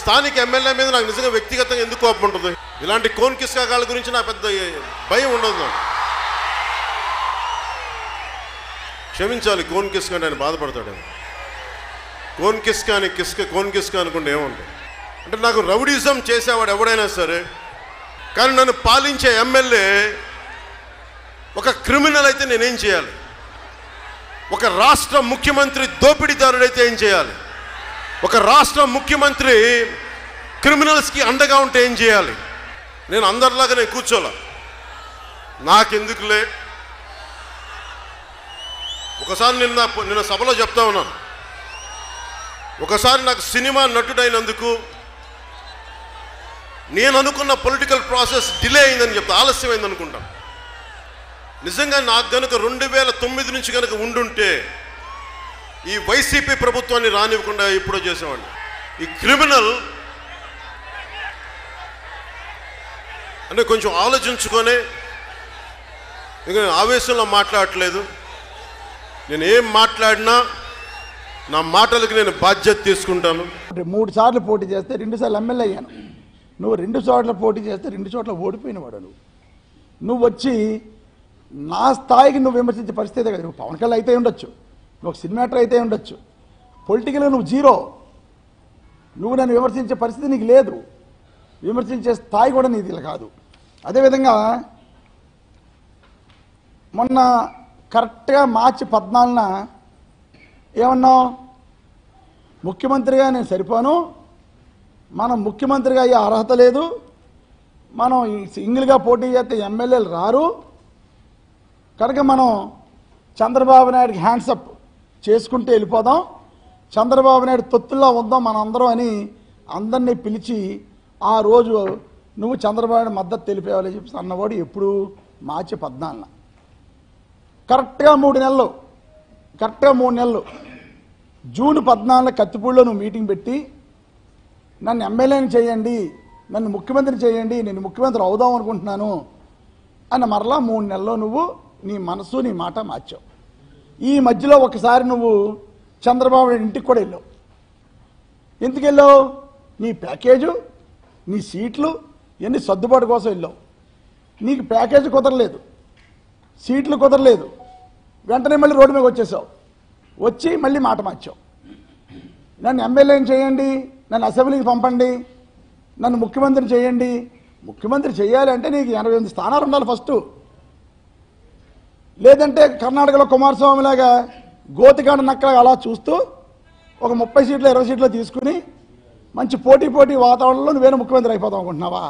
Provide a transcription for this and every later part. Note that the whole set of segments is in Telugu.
స్థానిక ఎమ్మెల్యే మీద నాకు నిజంగా వ్యక్తిగతంగా ఎందుకు కోపం ఉంటుంది ఇలాంటి కోన్ కిస్కాగాళ్ళ గురించి నాకు పెద్ద భయం ఉండదు నాకు క్షమించాలి కోన్ కిస్క అంటే ఆయన బాధపడతాడు కోన్ కిస్క అని కిస్క కోన్ కిస్క అనుకుంటే ఏముంటుంది అంటే నాకు రౌడిజం చేసేవాడు ఎవడైనా సరే కానీ నన్ను పాలించే ఎమ్మెల్యే ఒక క్రిమినల్ అయితే నేనేం చేయాలి ఒక రాష్ట్ర ముఖ్యమంత్రి దోపిడీదారుడైతే ఏం చేయాలి ఒక రాష్ట్ర ముఖ్యమంత్రి క్రిమినల్స్కి అండగా ఉంటే ఏం చేయాలి నేను అందరిలాగా నేను కూర్చోలా నాకెందుకులే ఒకసారి నిన్న నిన్న సభలో చెప్తా ఉన్నాను ఒకసారి నాకు సినిమా నటుడైనందుకు నేను అనుకున్న పొలిటికల్ ప్రాసెస్ డిలే అయిందని చెప్తా ఆలస్యమైంది అనుకుంటాను నిజంగా నాకు గనుక రెండు వేల తొమ్మిది నుంచి కనుక ఉండుంటే ఈ వైసీపీ ప్రభుత్వాన్ని రానివ్వకుండా ఎప్పుడో చేసేవాడిని ఈ క్రిమినల్ అంటే కొంచెం ఆలోచించుకొని ఇంకా నేను ఆవేశంలో మాట్లాడట్లేదు నేను ఏం మాట్లాడినా నా మాటలకు నేను బాధ్యత తీసుకుంటాను అంటే మూడు సార్లు పోటీ చేస్తే రెండు సార్లు ఎమ్మెల్యే అయ్యాను నువ్వు రెండు చోట్ల పోటీ చేస్తే రెండు చోట్ల ఓడిపోయిన వాడు నువ్వు నువ్వు వచ్చి నా స్థాయికి నువ్వు విమర్శించే పరిస్థితి కదా నువ్వు పవన్ కళ్యాణ్ అయితే ఉండొచ్చు నువ్వు ఒక సినిమాటర్ అయితే ఉండొచ్చు పొలిటికల్గా నువ్వు జీరో నువ్వు నన్ను విమర్శించే పరిస్థితి నీకు లేదు విమర్శించే స్థాయి కూడా నీది ఇలా కాదు అదేవిధంగా మొన్న కరెక్ట్గా మార్చి పద్నాలుగున ఏమన్నావు ముఖ్యమంత్రిగా నేను సరిపోను మనం ముఖ్యమంత్రిగా అయ్యే అర్హత లేదు మనం ఈ సింగిల్గా పోటీ చేస్తే ఎమ్మెల్యేలు రారు కనుక మనం చంద్రబాబు నాయుడికి హ్యాండ్సప్ చేసుకుంటూ వెళ్ళిపోదాం చంద్రబాబు నాయుడు తొత్తుల్లో ఉందాం మనందరం అని అందరినీ పిలిచి ఆ రోజు నువ్వు చంద్రబాబు నాయుడు మద్దతు తెలిపేవాలని చెప్పి అన్నవాడు ఎప్పుడు మార్చి పద్నాలుగున కరెక్ట్గా మూడు నెలలు కరెక్ట్గా మూడు నెలలు జూన్ పద్నాలుగు కత్తిపూడిలో నువ్వు మీటింగ్ పెట్టి నన్ను ఎమ్మెల్యేని చేయండి నన్ను ముఖ్యమంత్రిని చేయండి నేను ముఖ్యమంత్రి అవుదాం అనుకుంటున్నాను అని మరలా మూడు నెలల్లో నువ్వు నీ మనసు నీ మాట మార్చావు ఈ మధ్యలో ఒకసారి నువ్వు చంద్రబాబు నాయుడు ఇంటికి కూడా వెళ్ళావు ఎందుకు వెళ్ళావు నీ ప్యాకేజు నీ సీట్లు ఇవన్నీ సర్దుబాటు కోసం వెళ్ళావు నీకు ప్యాకేజ్ కుదరలేదు సీట్లు కుదరలేదు వెంటనే మళ్ళీ రోడ్డు మీద వచ్చేసావు వచ్చి మళ్ళీ మాట మార్చావు నన్ను ఎమ్మెల్యేని చేయండి నన్ను అసెంబ్లీకి పంపండి నన్ను ముఖ్యమంత్రిని చేయండి ముఖ్యమంత్రి చేయాలి అంటే నీకు ఎనభై ఎనిమిది స్థానాలు ఉండాలి ఫస్ట్ లేదంటే కర్ణాటకలో కుమారస్వామి లాగా గోతికాండ నక్కలాగా అలా చూస్తూ ఒక ముప్పై సీట్లు ఇరవై సీట్లు తీసుకుని మంచి పోటీ పోటీ వాతావరణంలో నువ్వేనా ముఖ్యమంత్రి అయిపోతావు అనుకుంటున్నావా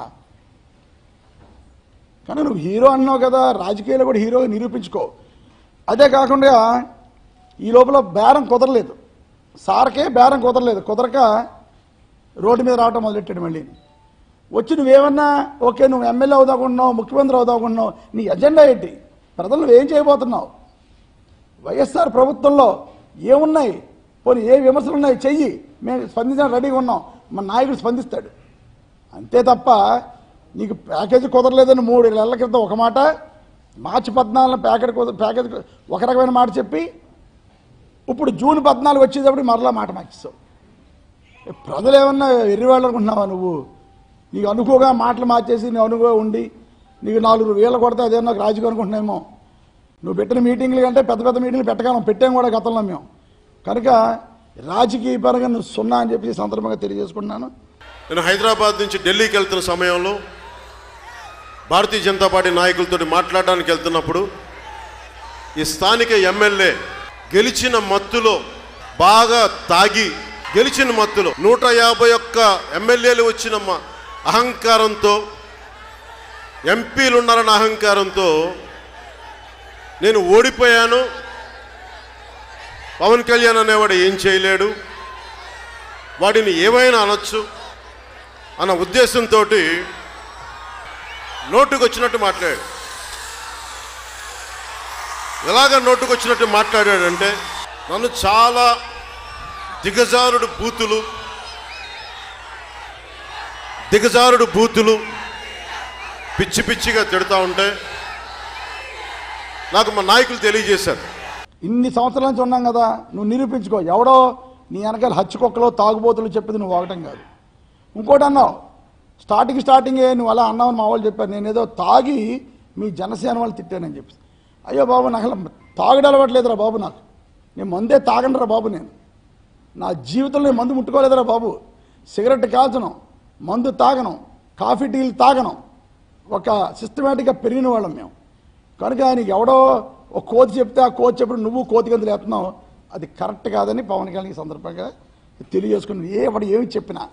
కానీ నువ్వు హీరో అన్నావు కదా రాజకీయాలు కూడా హీరో నిరూపించుకో అదే కాకుండా ఈ లోపల బేరం కుదరలేదు సార్కే బేరం కుదరలేదు కుదరక రోడ్డు మీద రావటం మొదలెట్టాడు మళ్ళీ వచ్చి నువ్వేమన్నా ఓకే నువ్వు ఎమ్మెల్యే అవుదాకుంటున్నావు ముఖ్యమంత్రి అవుదాకుంటున్నావు నీ ఎజెండా ఏంటి ప్రజలు నువ్వేం చేయబోతున్నావు వైఎస్ఆర్ ప్రభుత్వంలో ఏమున్నాయి పోనీ ఏ విమర్శలు ఉన్నాయి చెయ్యి మేము స్పందించడానికి రెడీగా ఉన్నాం మన నాయకుడు స్పందిస్తాడు అంతే తప్ప నీకు ప్యాకేజీ కుదరలేదని మూడు నెలల క్రితం ఒక మాట మార్చి పద్నాలుగున ప్యాకెట్ కుదర ప్యాకేజ్ కు- ఒక రకమైన మాట చెప్పి ఇప్పుడు జూన్ పద్నాలుగు వచ్చేటప్పుడు మరలా మాట మార్చేస్తావు ఏ ప్రజలు ఏమన్నా ఎర్రివాళ్ళు అనుకుంటున్నావా నువ్వు నీకు అనుకోగా మాటలు మార్చేసి నువ్వు అనుకోగా ఉండి నీకు నాలుగు వేల కొడితే అదే నాకు రాజకీయం అనుకుంటున్నామో నువ్వు పెట్టిన మీటింగ్లు కంటే పెద్ద పెద్ద మీటింగ్లు పెట్టగలం పెట్టాం కూడా గతంలో మేము కనుక రాజకీయ పరంగా నువ్వు సున్నా అని చెప్పి ఈ సందర్భంగా తెలియజేసుకుంటున్నాను నేను హైదరాబాద్ నుంచి ఢిల్లీకి వెళ్తున్న సమయంలో భారతీయ జనతా పార్టీ నాయకులతో మాట్లాడడానికి వెళ్తున్నప్పుడు ఈ స్థానిక ఎమ్మెల్యే గెలిచిన మత్తులో బాగా తాగి గెలిచిన మత్తులో నూట యాభై ఒక్క ఎమ్మెల్యేలు వచ్చిన మ- అహంకారంతో ఎంపీలు ఉన్నారన్న అహంకారంతో నేను ఓడిపోయాను పవన్ కళ్యాణ్ అనేవాడు ఏం చేయలేడు వాడిని ఏమైనా అనొచ్చు అన్న ఉద్దేశంతో నోటుకు వచ్చినట్టు మాట్లాడాడు ఎలాగ నోటుకు వచ్చినట్టు మాట్లాడాడంటే నన్ను చాలా దిగజారుడు బూతులు దిగజారుడు బూతులు పిచ్చి పిచ్చిగా తిడతా ఉంటే నాకు మా నాయకులు తెలియజేశారు ఇన్ని సంవత్సరాల నుంచి ఉన్నాం కదా నువ్వు నిరూపించుకో ఎవడో నీ వెనకాల హచ్చుకొక్కలో తాగుబోతులు చెప్పింది నువ్వు ఒకటం కాదు ఇంకోటి అన్నావు స్టార్టింగ్ స్టార్టింగే నువ్వు అలా అన్నావని మా వాళ్ళు చెప్పారు నేను ఏదో తాగి మీ జనసేన వాళ్ళు తిట్టానని చెప్పి అయ్యో బాబు నాకు అసలు తాగడం అలవాట్లేదురా బాబు నాకు నేను మందే తాగండిరా బాబు నేను నా జీవితంలో నేను మందు ముట్టుకోలేదురా బాబు సిగరెట్ కాల్చను మందు తాగను కాఫీ టీలు తాగను ఒక సిస్టమేటిక్గా పెరిగిన వాళ్ళం మేము కనుక నీకు ఎవడో ఒక కోతి చెప్తే ఆ కోతి చెప్పిన నువ్వు కోతి గంతులు వేస్తున్నావు అది కరెక్ట్ కాదని పవన్ కళ్యాణ్ ఈ సందర్భంగా తెలియజేసుకుని ఏ వాడు ఏమి చెప్పినా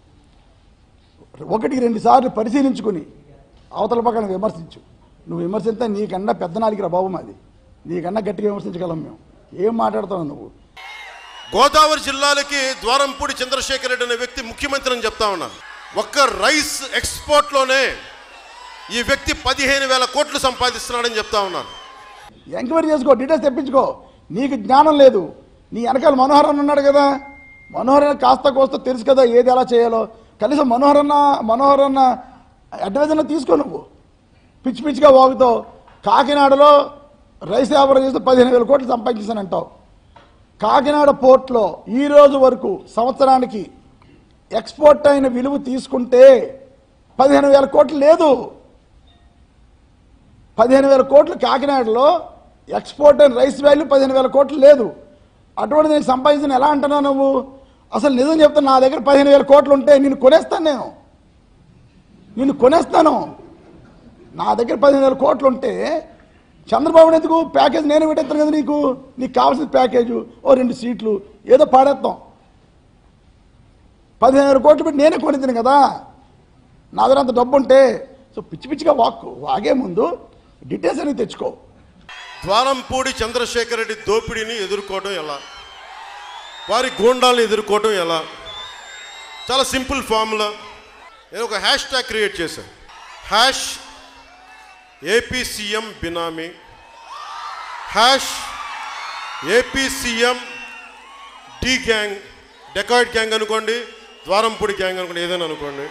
ఒకటికి రెండు సార్లు పరిశీలించుకుని అవతల పక్కన విమర్శించు నువ్వు విమర్శిస్తే నీకన్నా పెద్ద నాలికి రా బాబు మాది నీకన్నా గట్టిగా విమర్శించగలం మేము ఏం మాట్లాడుతున్నావు నువ్వు గోదావరి జిల్లాలకి ద్వారంపూడి చంద్రశేఖర్ రెడ్డి అనే వ్యక్తి ముఖ్యమంత్రి అని చెప్తా ఉన్నాను ఒక్క రైస్ ఎక్స్పోర్ట్లోనే ఈ వ్యక్తి పదిహేను వేల కోట్లు సంపాదిస్తున్నాడని చెప్తా ఉన్నాను ఎంక్వైరీ చేసుకో డీటెయిల్స్ తెప్పించుకో నీకు జ్ఞానం లేదు నీ వెనకాల మనోహరన్ ఉన్నాడు కదా మనోహరన్ కాస్త కోస్త తెలుసు కదా ఏది ఎలా చేయాలో కనీసం మనోహరన్న మనోహరన్న అడ్వైజర్లో తీసుకో నువ్వు పిచ్చి పిచ్చిగా వాగుతావు కాకినాడలో రైస్ వ్యాపారం చేస్తే పదిహేను వేల కోట్లు సంపాదించానంటావు కాకినాడ పోర్ట్లో ఈ రోజు వరకు సంవత్సరానికి ఎక్స్పోర్ట్ అయిన విలువ తీసుకుంటే పదిహేను వేల కోట్లు లేదు పదిహేను వేల కోట్లు కాకినాడలో ఎక్స్పోర్ట్ అండ్ రైస్ వాల్యూ పదిహేను వేల కోట్లు లేదు అటువంటి నేను సంపాదించిన ఎలా అంటున్నావు నువ్వు అసలు నిజం చెప్తా నా దగ్గర పదిహేను వేల కోట్లు ఉంటే నేను కొనేస్తాను నేను నేను కొనేస్తాను నా దగ్గర పదిహేను వేల కోట్లు ఉంటే చంద్రబాబు ఎందుకు ప్యాకేజ్ నేనే పెట్టేస్తాను కదా నీకు నీకు కావాల్సిన ప్యాకేజు ఓ రెండు సీట్లు ఏదో పాడేస్తాం పదిహేను వేల కోట్లు పెట్టి నేనే కొనిద్దాను కదా నా దగ్గర అంత డబ్బు ఉంటే సో పిచ్చి పిచ్చిగా వాక్కు వాగే ముందు డీటెయిల్స్ అనేది తెచ్చుకో ద్వారంపూడి చంద్రశేఖర్ రెడ్డి దోపిడీని ఎదుర్కోవడం ఎలా వారి గూండాలను ఎదుర్కోవడం ఎలా చాలా సింపుల్ ఫార్ములా నేను ఒక హ్యాష్ ట్యాగ్ క్రియేట్ చేశాను హ్యాష్ ఏపీ సీఎం బినామీ hash AP CM D gang dacoit gang అనుకోండి ద్వారంపూడి గ్యాంగ్ అనుకోండి ఏదైనా అనుకోండి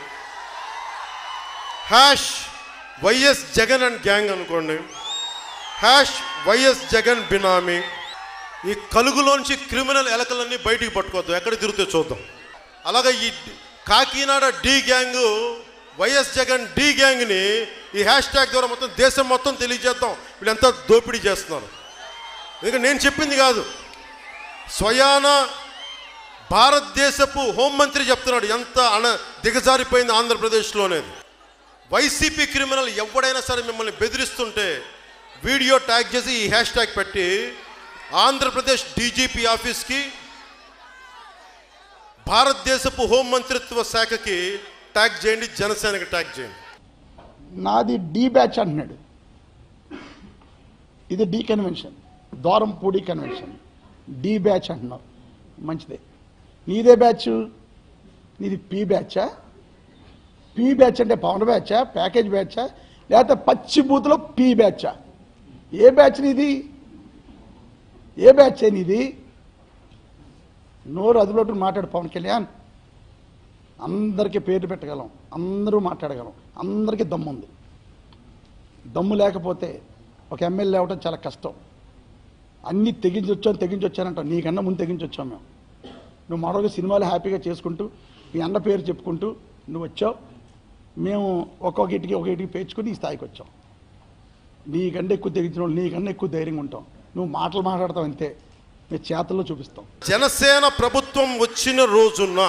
hash YS Jagan and gang అనుకోండి హ్యాష్ వైఎస్ జగన్ బినామీ ఈ కలుగులోంచి క్రిమినల్ ఎలకలన్నీ బయటికి పట్టుకోవద్దు ఎక్కడ తిరిగితే చూద్దాం అలాగే ఈ Kakinada D gang YS Jagan D గ్యాంగ్ని ఈ హ్యాష్ ట్యాగ్ ద్వారా మొత్తం దేశం మొత్తం తెలియజేద్దాం వీళ్ళంతా దోపిడీ చేస్తున్నారు ఎందుకంటే నేను చెప్పింది కాదు స్వయాన భారతదేశపు హోంమంత్రి చెప్తున్నాడు ఎంత అన దిగజారిపోయింది ఆంధ్రప్రదేశ్లోనేది వైసీపీ క్రిమినల్ ఎవడైనా సరే మిమ్మల్ని బెదిరిస్తుంటే వీడియో ట్యాగ్ చేసి ఈ హ్యాష్ ట్యాగ్ పెట్టి ఆంధ్రప్రదేశ్ డీజీపీ ఆఫీస్కి భారతదేశపు హోంమంత్రిత్వ శాఖకి ట్యాగ్ చేయండి జనసేనకి ట్యాగ్ చేయండి నాది డి బ్యాచ్ అంటున్నాడు ఇది D convention Dwarampudi convention D batch అంటున్నావు మంచిదే నీదే బ్యాచ్ నీది పి బ్యాచా పి బ్యాచ్ అంటే పవన్ బ్యాచా ప్యాకేజ్ బ్యాచా లేకపోతే పచ్చి బూత్లో పి బ్యాచా ఏ బ్యాచ్ నీది ఏ బ్యాచ్ నీది నోరు అదులోటు మాట్లాడు పవన్ కళ్యాణ్ అందరికీ పేరు పెట్టగలం అందరూ మాట్లాడగలం అందరికీ దమ్ము ఉంది దమ్ము లేకపోతే ఒక ఎమ్మెల్యే అవ్వడం చాలా కష్టం అన్నీ తెగించి వచ్చాం తెగించి వచ్చానంటాం నీకన్నా ముందు తెగించి వచ్చాం మేము నువ్వు మరొక సినిమాలు హ్యాపీగా చేసుకుంటూ మీ అన్న పేరు చెప్పుకుంటూ నువ్వు వచ్చావు మేము ఒక్కొక్క ఇంటికి ఒక ఇంటికి పేర్చుకుని ఈ స్థాయికి వచ్చాం నీకంటే ఎక్కువ తెగించిన వాళ్ళు నీకన్నా ఎక్కువ ధైర్యంగా ఉంటాం నువ్వు మాటలు మాట్లాడతావు అంతే మీ చేతల్లో చూపిస్తాం జనసేన ప్రభుత్వం వచ్చిన రోజున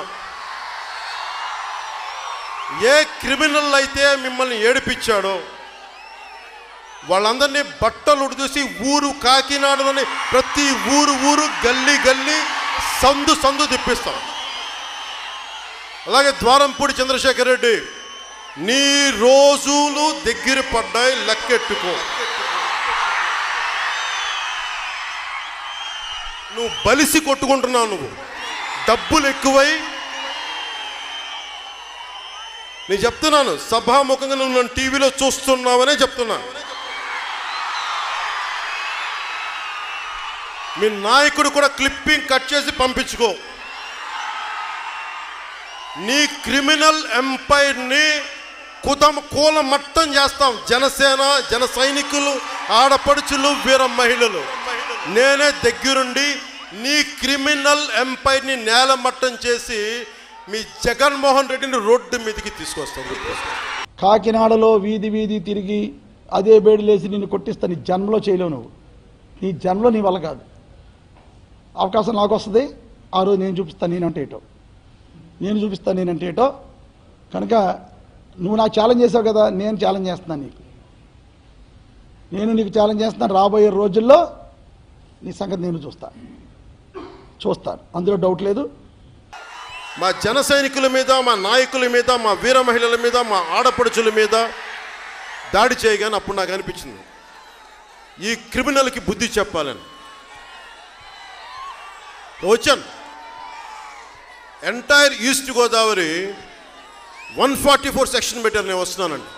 ఏ క్రిమినల్ అయితే మిమ్మల్ని ఏడిపించాడో వాళ్ళందరినీ బట్టలు ఉడిదూసి ఊరు కాకినాడలోని ప్రతి ఊరు ఊరు గల్లీ గల్లీ సందు సందు తిప్పిస్తాం అలాగే ద్వారంపూడి చంద్రశేఖర్ రెడ్డి నీ రోజులు దగ్గర పడ్డాయి లెక్కెట్టుకో నువ్వు బలిసి కొట్టుకుంటున్నావు నువ్వు డబ్బులు ఎక్కువై నేను చెప్తున్నాను సభాముఖంగా నువ్వు నన్ను టీవీలో చూస్తున్నావనే చెప్తున్నా మీ నాయకుడు కూడా క్లిప్పింగ్ కట్ చేసి పంపించుకో నీ క్రిమినల్ ఎంపైర్ని కుదం కూల మట్టం చేస్తాం జనసేన జన సైనికులు ఆడపడుచులు వీర మహిళలు నేనే దగ్గరుండి నీ క్రిమినల్ ఎంపైర్ని నేల మట్టం చేసి మీ జగన్మోహన్ రెడ్డిని రోడ్డు మీదకి తీసుకొస్తాను గుర్తుపెట్టుకో. కాకినాడలో వీధి వీధి తిరిగి అదే బేడిలేసి నిన్ను కొట్టిస్తా నీ జన్మలో చేయలేవు నువ్వు నీ జన్మలో నీ వల్ల కాదు అవకాశం నాకు వస్తుంది ఆ రోజు నేను చూపిస్తాను నేనంటే ఏటో నేను చూపిస్తాను నేనంటే ఏటో కనుక నువ్వు నాకు ఛాలెంజ్ చేసావు కదా నేను ఛాలెంజ్ చేస్తున్నాను నీకు నేను నీకు ఛాలెంజ్ చేస్తున్నాను రాబోయే రోజుల్లో నీ సంగతి నేను చూస్తాను చూస్తాను అందులో డౌట్ లేదు మా జన సైనికుల మీద మా నాయకుల మీద మా వీర మహిళల మీద మా ఆడపడుచుల మీద దాడి చేయగానే అప్పుడు నాకు అనిపించింది ఈ క్రిమినల్కి బుద్ధి చెప్పాలని వచ్చాను entire East Godavari one forty four section పెట్టారు నేను వస్తున్నానండి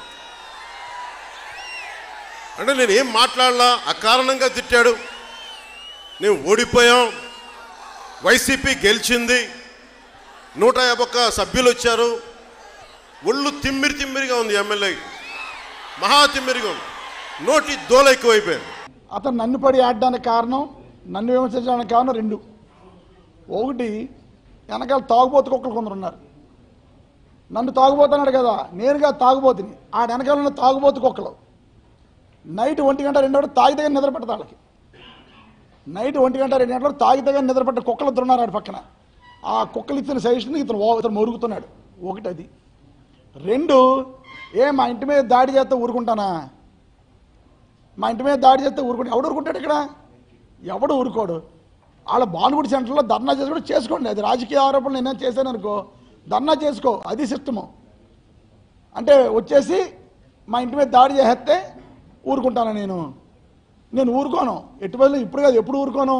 అంటే నేను ఏం మాట్లాడలా అకారణంగా తిట్టాడు నేను ఓడిపోయాం వైసీపీ గెలిచింది నూట యాభై ఒక్క సభ్యులు వచ్చారు ఒళ్ళు తిమ్మిరి తిమ్మిరిగా ఉంది ఎమ్మెల్యే మహా తిమ్మిరిగా ఉంది నోటి దోల ఎక్కువైపోయింది అతను నన్ను పడి ఆడడానికి కారణం నన్ను విమర్శించడానికి కారణం రెండు ఒకటి వెనకాల తాగుబోతు కుక్కలు కొందరు ఉన్నారు నన్ను తాగుబోతున్నాడు కదా నేరుగా తాగుబోతుని ఆ వెనకాల ఉన్న తాగుబోతు కుక్కలు నైట్ ఒంటి గంట రెండు గంటలు తాగితే కానీ నిద్ర పట్టదు వాళ్ళకి నైట్ ఒంటి గంట రెండు గంటలు తాగితే కానీ నిద్ర పట్టే కుక్కలు ఇద్దరు ఉన్నారు ఆడ పక్కన ఆ కుక్కలు ఇచ్చిన సజెషన్ ఇతను ఓ- ఇతను మొరుగుతున్నాడు ఒకటి అది రెండు ఏ మా ఇంటి మీద దాడి చేస్తే ఊరుకుంటానా మా ఇంటి మీద దాడి చేస్తే ఊరుకుంటే ఎవడు ఊరుకుంటాడు ఇక్కడ ఎవడు ఊరుకోడు వాళ్ళ బానుగుడి సెంటర్లో ధర్నా చేసి కూడా చేసుకోండి అది రాజకీయ ఆరోపణలు నేనేం చేశాను అనుకో ధర్నా చేసుకో అది సిస్టము అంటే వచ్చేసి మా ఇంటి మీద దాడి చేస్తే ఊరుకుంటాను నేను నేను ఊరుకోను ఎటు బదులు ఇప్పుడు కాదు ఎప్పుడు ఊరుకోను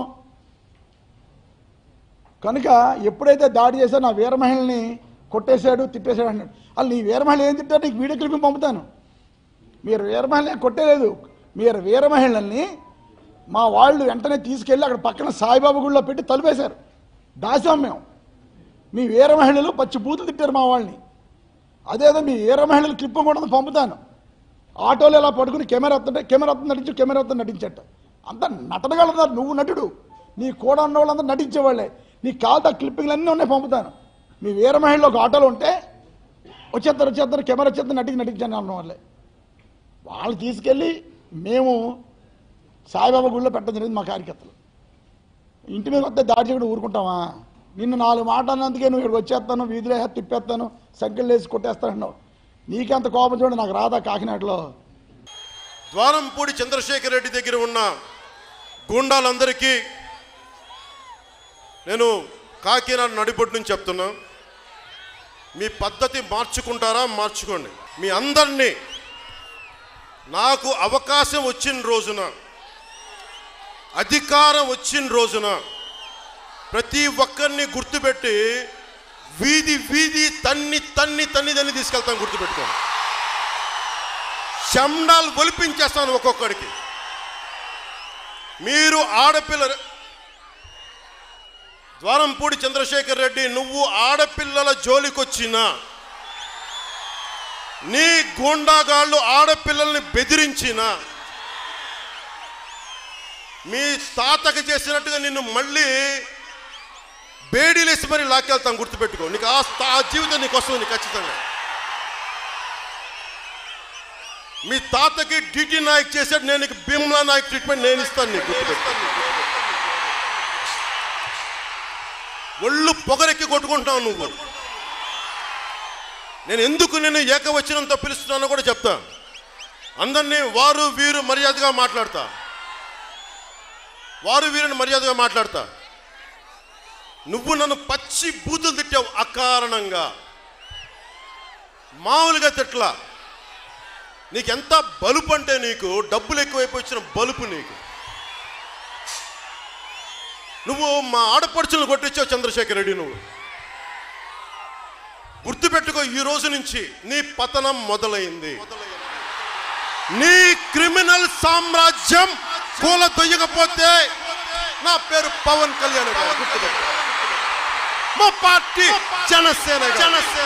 కనుక ఎప్పుడైతే దాడి చేశా నా వీర మహిళని కొట్టేశాడు తిట్టేశాడు అన్నాడు వాళ్ళు నీ వీర మహిళ ఏం తిట్టారు నీకు వీడియో క్లిప్ పంపుతాను మీరు వీర మహిళని కొట్టేలేదు మీరు వీర మహిళల్ని మా వాళ్ళు వెంటనే తీసుకెళ్ళి అక్కడ పక్కన సాయిబాబా గుడిలో పెట్టి తలుపేశారు దాసాం మేము మీ వీర మహిళలు పచ్చి బూతులు తిట్టారు మా వాళ్ళని అదేదో మీ వీర మహిళలు క్లిప్ కూడా ఉంది, పంపుతాను ఆటోలో ఇలా పడుకుని కెమెరా వస్తుంటే కెమెరా వస్తుంది నటించు కెమెరా వస్తుంది నటించట అంత నటనగలన్నారు నువ్వు నటుడు నీ కూడా ఉన్న వాళ్ళందరూ నటించేవాళ్ళే నీ కాల్తా క్లిప్పింగ్లు అన్నీ ఉన్నాయి పంపుతాను మీ వీర మహిళలు ఒక ఆటోలో ఉంటే వచ్చేస్తారు వచ్చేస్తారు కెమెరా వచ్చేస్తారు నటించి నటించాను అన్న వాళ్ళే వాళ్ళు తీసుకెళ్ళి మేము సాయిబాబా గుడిలో పెట్టడం జరిగింది మా కార్యకర్తలు ఇంటి మీద వస్తే దాడి చేయడం ఊరుకుంటామా నిన్ను నాలుగు మాటలు అన్నందుకే నువ్వు ఇక్కడికి వచ్చేస్తాను వీధిలో వేసి తిప్పేస్తాను సంఖ్యలు వేసి కొట్టేస్తాను నీకెంత కోపం చూడండి నాకు రాదా కాకినాడలో ద్వారంపూడి చంద్రశేఖర్ రెడ్డి దగ్గర ఉన్న గూండాలందరికీ నేను కాకినాడ నడిబొడ్డు నుంచి చెప్తున్నా మీ పద్ధతి మార్చుకుంటారా మార్చుకోండి మీ అందరినీ నాకు అవకాశం వచ్చిన రోజున అధికారం వచ్చిన రోజున ప్రతి ఒక్కరిని గుర్తుపెట్టి వీధి వీధి తన్ని తన్ని తన్ని తన్ని తీసుకెళ్తాను గుర్తుపెట్టుకోండి శండాలు ఒలిపించేస్తాను ఒక్కొక్కడికి మీరు ఆడపిల్ల ద్వారంపూడి చంద్రశేఖర్ రెడ్డి నువ్వు ఆడపిల్లల జోలికొచ్చినా నీ గూండాగాళ్ళు ఆడపిల్లల్ని బెదిరించిన మీ తాతకి చేసినట్టుగా నిన్ను మళ్ళీ బేడీలేసి మరి లాక్కెళ్తాం గుర్తుపెట్టుకో నీకు ఆ స్థా- ఆ జీవితం నీకు వస్తుంది నీకు ఖచ్చితంగా మీ తాతకి డిటి నాయక్ చేశాడు నేను నీకు భీమ్లా నాయక్ ట్రీట్మెంట్ నేను ఇస్తాను నీకు గుర్తుపెట్టుకో. ఒళ్ళు పొగరెక్కి కొట్టుకుంటావు నువ్వు నేను ఎందుకు నేను ఏకవచనంతో పిలుస్తున్నానో కూడా చెప్తా అందరినీ వారు వీరు మర్యాదగా మాట్లాడతా వారు వీరిని మర్యాదగా మాట్లాడతా నువ్వు నన్ను పచ్చి బూతులు తిట్టావు అకారణంగా మామూలుగా తిట్లా నీకెంత బలుపు అంటే నీకు డబ్బులు ఎక్కువైపోయి వచ్చిన బలుపు నీకు నువ్వు మా ఆడపడుచులను కొట్టించావు చంద్రశేఖర్ రెడ్డి నువ్వు గుర్తుపెట్టుకో ఈ రోజు నుంచి నీ పతనం మొదలైంది నీ క్రిమినల్ సామ్రాజ్యం కూల దొయ్యకపోతే నా పేరు పవన్ కళ్యాణ్ గారు. గుర్తుపెట్టుకో మా పార్టీ జనసేన జనసేన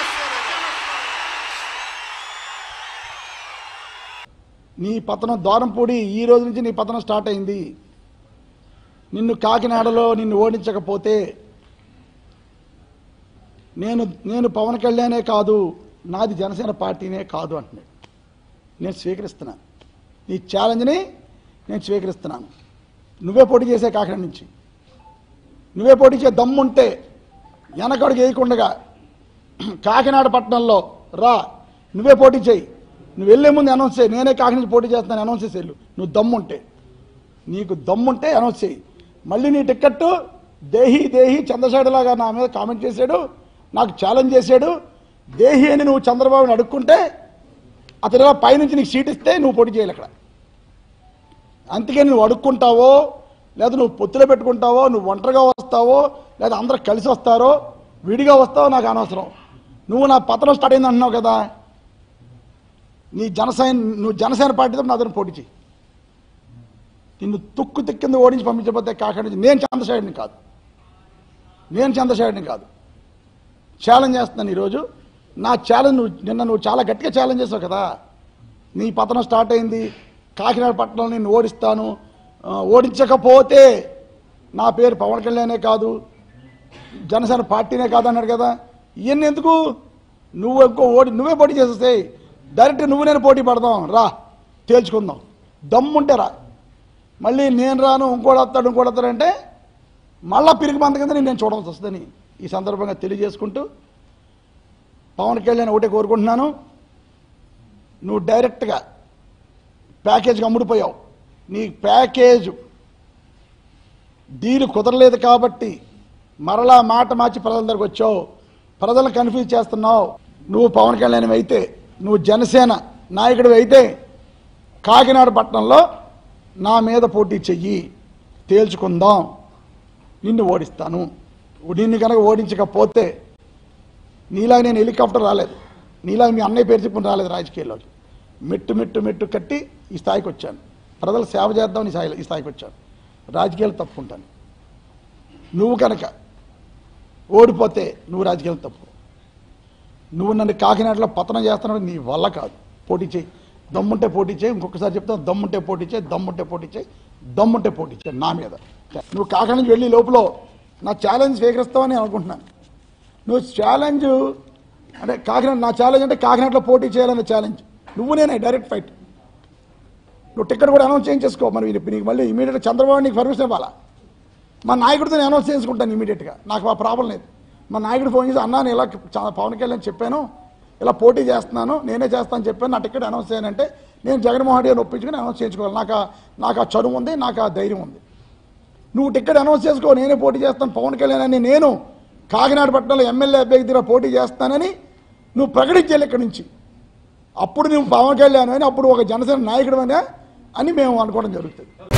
నీ పతనం ద్వారంపూడి ఈ రోజు నుంచి నీ పతనం స్టార్ట్ అయింది నిన్ను కాకినాడలో నిన్ను ఓడించకపోతే నేను నేను పవన్ కళ్యాణే కాదు నాది జనసేన పార్టీనే కాదు అంటున్నాడు నేను స్వీకరిస్తున్నాను నీ ఛాలెంజ్ని నేను స్వీకరిస్తున్నాను నువ్వే పోటీ చేసే కాకినాడ నుంచి నువ్వే పోటీ చేసే దమ్ముంటే వెనకడుగు వేయకుండగా కాకినాడ పట్టణంలో రా నువ్వే పోటీ చేయి నువ్వు వెళ్ళే ముందు అనౌన్స్ చేయి నేనే కాకినాడ నుంచి పోటీ చేస్తాను అనౌన్స్ చేసి వెళ్ళు నువ్వు దమ్ముంటే నీకు దమ్ముంటే అనౌన్స్ చేయి మళ్ళీ నీ టిక్కెట్ దేహి దేహి చంద్రశేఖరలాగా నా మీద కామెంట్ చేశాడు నాకు ఛాలెంజ్ చేశాడు దేహి అని నువ్వు చంద్రబాబుని అడుక్కుంటే అతను ఇలా పైనుంచి నీకు సీట్ ఇస్తే నువ్వు పోటీ చేయాలి అక్కడ అందుకే నువ్వు అడుక్కుంటావో లేదా నువ్వు పొత్తులో పెట్టుకుంటావో నువ్వు ఒంటరిగా వస్తావో లేదా అందరూ కలిసి వస్తారో విడిగా వస్తావో నాకు అనవసరం నువ్వు నా పతనం స్టార్ట్ అయింది అంటున్నావు కదా నీ జనసేన నువ్వు జనసేన పార్టీతో నా అతను పోటీ చేయి నిన్ను తుక్కు తిక్కింది ఓడించి పంపించబోతే కాకినాడ నుంచి నేను చంద్రశేఖర్ని కాదు నేను చంద్రశేఖర్ని కాదు ఛాలెంజ్ చేస్తున్నాను ఈరోజు నా ఛాలెంజ్ నువ్వు నిన్న నువ్వు చాలా గట్టిగా ఛాలెంజ్ చేసావు కదా నీ పతనం స్టార్ట్ అయింది కాకినాడ పట్టణంలో నేను ఓడిస్తాను ఆ, ఓడించకపోతే నా పేరు పవన్ కళ్యాణే కాదు జనసేన పార్టీనే కాదు అన్నాడు కదా ఇవన్నీ ఎందుకు నువ్వు ఇంకో ఓడి నువ్వే పోటీ చేసేస్తాయి డైరెక్ట్ నువ్వు నేను పోటీ పడదాం రా తేల్చుకుందాం దమ్ముంటే రా మళ్ళీ నేను రాను ఇంకోటి వస్తాడు ఇంకోటి వస్తాడంటే మళ్ళా పిరిగి మంద కింద నేను చూడవలసి వస్తుందని ఈ సందర్భంగా తెలియజేసుకుంటూ పవన్ కళ్యాణ్ ఒకటే కోరుకుంటున్నాను నువ్వు డైరెక్ట్గా ప్యాకేజ్కి అమ్ముడిపోయావు నీ ప్యాకేజ్ డీల్ కుదరలేదు కాబట్టి మరలా మాట మార్చి ప్రజల దగ్గరకు వచ్చావు ప్రజలను కన్ఫ్యూజ్ చేస్తున్నావు నువ్వు పవన్ కళ్యాణ్ అయితే నువ్వు జనసేన నాయకుడు అయితే కాకినాడ పట్టణంలో నా మీద పోటీ చెయ్యి తేల్చుకుందాం నిన్ను ఓడిస్తాను నిన్ను కనుక ఓడించకపోతే నీలాగా నేను హెలికాప్టర్ రాలేదు నీలాగా మీ అన్నయ్య పేరు చెప్పుకుని రాలేదు రాజకీయాల్లోకి మెట్టు మెట్టు మెట్టు కట్టి ఈ స్థాయికి వచ్చాను ప్రజల సేవ చేద్దామని ఈ స్థాయిలో ఈ స్థాయికి వచ్చాను రాజకీయాలు తప్పుకుంటాను నువ్వు కనుక ఓడిపోతే నువ్వు రాజకీయాలు తప్పు నువ్వు నన్ను కాకినాడలో పతనం చేస్తున్నావు నీ వల్ల కాదు పోటీ చేయి దమ్ముంటే పోటీ చేయి ఇంకొకసారి చెప్తాను దమ్ముంటే పోటీ చేయి దమ్ముంటే పోటీ చేయి దమ్ముంటే పోటీ చేయి నా మీద నువ్వు కాకినాడ నుంచి వెళ్ళి లోపల నా ఛాలెంజ్ స్వీకరిస్తావని నేను అనుకుంటున్నాను నువ్వు ఛాలెంజ్ అంటే కాకినాడ నా ఛాలెంజ్ అంటే కాకినాడలో పోటీ చేయాలనే ఛాలెంజ్ నువ్వు నేనే డైరెక్ట్ ఫైట్ నువ్వు టికెట్ కూడా అనౌన్స్ చేయించేసుకో మరి నీకు నీకు మళ్ళీ ఇమీడియట్గా చంద్రబాబు నీకు పర్మిషన్ ఇవ్వాలా మా నాయకుడితో నేను అనౌన్స్ చేసుకుంటాను ఇమీడియట్గా నాకు ఆ ప్రాబ్లం లేదు మా నాయకుడు ఫోన్ చేసి అన్నా నేను ఇలా చా- పవన్ కళ్యాణ్ చెప్పాను ఇలా పోటీ చేస్తున్నాను నేనే చేస్తాను చెప్పాను నా టికెట్ అనౌన్స్ చేయనంటే నేను జగన్మోహన్ రెడ్డి గారిని ఒప్పించుకుని అనౌన్స్ చేయించుకోవాలి నాకు ఆ- నాకు ఆ చదువు ఉంది నాకు ఆ ధైర్యం ఉంది నువ్వు టికెట్ అనౌన్స్ చేసుకో నేనే పోటీ చేస్తాను పవన్ కళ్యాణ్ అని నేను కాకినాడ పట్టణంలో ఎమ్మెల్యే అభ్యర్థి దగ్గర పోటీ చేస్తానని నువ్వు ప్రకటించాలి ఇక్కడి నుంచి అప్పుడు నువ్వు పవన్ కళ్యాణ్ అని అప్పుడు ఒక జనసేన నాయకుడు అని మేము అనుకోవడం జరుగుతుంది